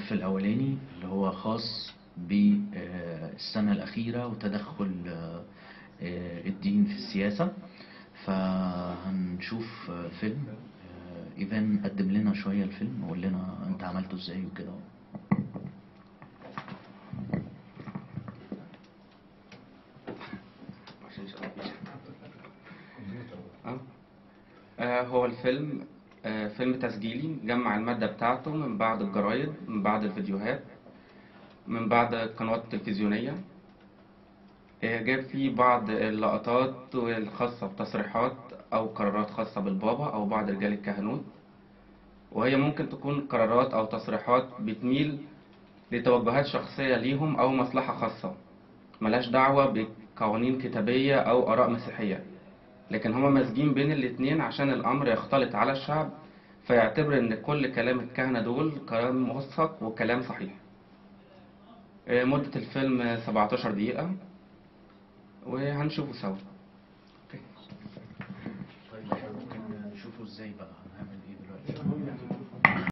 الملف الأولاني اللي هو خاص بالسنة الأخيرة وتدخل آه، آه، الدين في السياسة فهنشوف آه، فيلم آه، إيفان قدم لنا شوية الفيلم وقول لنا أنت عملته إزاي وكده عشان شغال. آه. آه، هو الفيلم آه، فيلم تسجيلي جمع المادة بتاعته من بعض الجرايد من بعض الفيديوهات من بعض القنوات التلفزيونية آه، جاب فيه بعض اللقطات الخاصة بتصريحات أو قرارات خاصة بالبابا أو بعض رجال الكهنوت وهي ممكن تكون قرارات أو تصريحات بتميل لتوجهات شخصية ليهم أو مصلحة خاصة ملهاش دعوة بقوانين كتابية أو آراء مسيحية لكن هما مازجين بين الاتنين عشان الأمر يختلط على الشعب فيعتبر إن كل كلام الكهنة دول كلام موثق وكلام صحيح آه، مدة الفيلم 17 دقيقة وهنشوفه سوا طيب ممكن نشوفه إزاي بقى هنعمل إيه دلوقتي